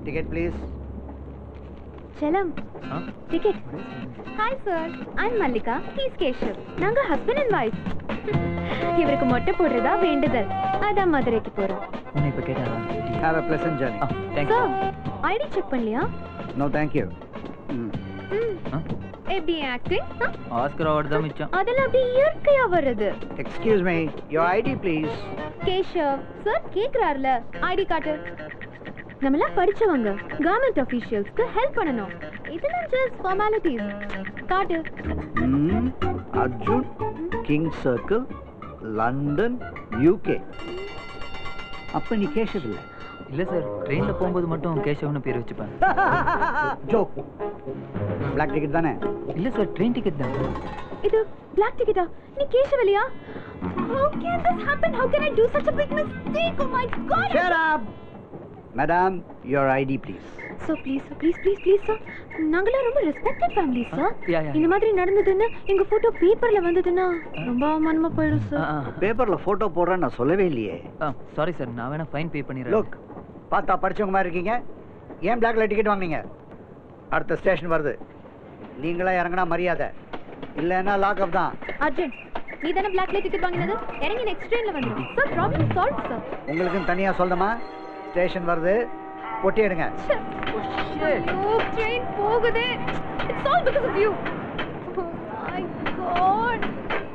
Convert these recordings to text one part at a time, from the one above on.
Ticket please செலம் ஆ? Ticket hi sir I'm Mallika he's Keshav நாங்க ஹஸ்பண்ட் அண்ட் வைஃப் இவருக்கு மொட்டை போடுறதா வேண்டுதல் அதான் மதுரைக்கு போறோம் உன்னை இப்போ கேட்டாரா ஹேவ் அ பிளசன்ட் ஜர்னி ஆ தேங்க்ஸ் சார் ஐடி செக் பண்ணலையா நோ தேங்க்யூ ம் ம் ஆ? எப்படி ஆக்டிங் ஆஸ்கர் அவார்டு தான் மிச்சம் அதெல்லாம் அப்படியே இயற்கையா வருது excuse me your ID please Keshav sir கேக்குறாருல ஐடி காட்டு நம்மலாம் படிச்சவங்க கவர்மெண்ட் அஃபீஷியல்ஸ்க்கு ஹெல்ப் பண்ணணும் இதெல்லாம் ஜஸ்ட் ஃபார்மாலிட்டிஸ் காட்டு ம் Arjun king circle London UK அப்போ நீ கேஷவ் இல்லை இல்லை சார் ட்ரெயினில் போகும்போது மட்டும் கேஷவ்னு பேர் வச்சுப்பேன் ஜோக் பிளாக் டிக்கெட் தானே இல்லை சார் ட்ரெயின் டிக்கெட் தான் இது பிளாக் டிக்கெட்டா நீ கேஷவலியா How can this happen? How can I do such a big mistake? Oh my god! Shut up! Madam your ID please So please, sir, please, please, please, sir. நாங்களாம் ரொம்ப respected family sir yeah, yeah. இந்த மாதிரி நடந்ததுன்னு எங்க photo பேப்பர்ல வந்ததுன்னா ரொம்ப அவமானமா போயிடும் ஆ சார் ஆ பேப்பரில் ஃபோட்டோ போடுறேன்னு நான் சொல்லவே இல்லையே ஆ சாரி சார் நான் வேணா ஃபைன் பே பண்ணிடுறேன் லுக் பார்த்தா படிச்சவங்க மாதிரி இருக்கீங்க ஏன் பிளாக்ல டிக்கெட் வாங்குனீங்க அடுத்த ஸ்டேஷன் வருது நீங்களா இறங்கினா மரியாதை இல்லைன்னா லாக்அப் தான் அர்ஜுன் நீ தானே பிளாக்ல டிக்கெட் வாங்கினது இறங்கி நெக்ஸ்ட் ட்ரெயின்ல வந்துடும் சார் ப்ராப்ளம் சால்வ் சார் உங்களுக்கும் தனியாக சொல்லணுமா ஸ்டேஷன் வருது பொட்டி எடுங்க ஐயோ ட்ரெயின் போகுதே it's all because of you oh my god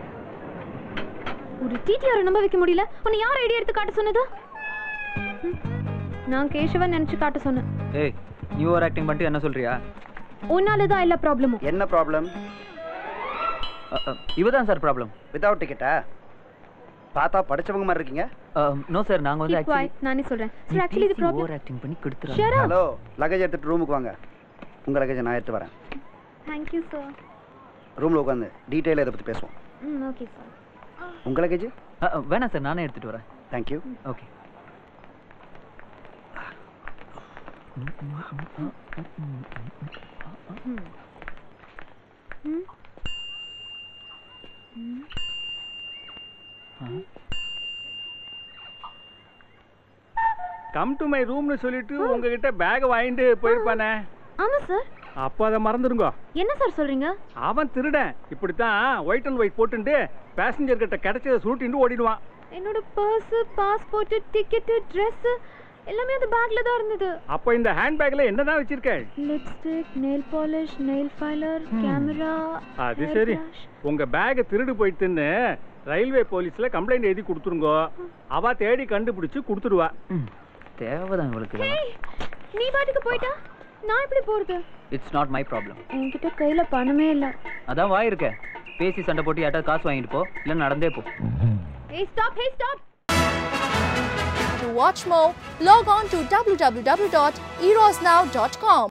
ஒரு டிடிஆர் நம்ப வைக்க முடியல உன்னை யார் ஐடியா எடுத்து காட்ட சொன்னது ம். நான் கேஷவன் நினைச்சு காட்ட சொன்னேன் ஏய் நீ ஓவர் ஆக்டிங் பண்ணிட்டு என்ன சொல்றியா உன்னால தான் எல்லா ப்ராப்ளமும் என்ன ப்ராப்ளம் இவ தான் சார் ப்ராப்ளம் வித்தவுட் டிக்கெட்டா பார்த்தா படிச்சவங்க மாதிரி இருக்கீங்க நோ சார் நாங்க வந்து Keep quiet, நானே சொல்றேன் சார் ஆக்சுவலி இது ப்ராப்ளம் ஓவர் ஆக்டிங் பண்ணி கொடுத்துறாங்க ஷட் அப் ஹலோ லக்கேஜ் எடுத்துட்டு ரூமுக்கு வாங்க உங்க லக்கேஜை நான் எடுத்து வரேன் தேங்க் யூ சார் ரூமில் உட்காந்து டீட்டெயிலாக இதை பற்றி பேசுவோம் ம் ஓகே சார் உங்க லக்கேஜ் வேணாம் சார் நானே எடுத்துட்டு வரேன் thank you okay hmm come to my ரூம்னு சொல்லிட்டு உங்ககிட்ட பேக் வாங்கிட்டு போயிருப்பானே ஆமா சார் அப்போ அதை மறந்துடுங்க என்ன சார் சொல்றீங்க அவன் திருடன் இப்படித்தான் ஒயிட் அண்ட் ஒயிட் போட்டுட்டு பேசஞ்சர் கிட்ட கிடைச்சதை சுருட்டிட்டு ஓடிடுவான் என்னோட பர்ஸ் பாஸ்போர்ட் டிக்கெட் Dress எல்லாமே அந்த பேக்ல தான் இருந்தது அப்போ இந்த ஹேண்ட்பேக்ல என்னதான் வச்சிருக்க lipstick nail polish nail filer camera அது சரி உங்க பேக் திருடு போயிட்டுன்னு ரயில்வே போலீஸ்ல கம்ப்ளைண்ட் எழுதி கொடுத்துருங்கோ அவ தேடி கண்டுபிடிச்சு கொடுத்துடுவா ம் தேவைதான் இவளுக்கு ஏய் நீ பாட்டுக்கு போயிட்டா நான் எப்படி போறது இட்ஸ் நாட் மை ப்ராப்ளம் என்கிட்ட கையில பணமே இல்ல அதான் வாய் இருக்க பேசி சண்டை போட்டு யார்ட்டா காசு வாங்கிட்டு போ இல்லை நடந்தே போ ஏய் stop hey stop To watch more, log on to www.erosnow.com.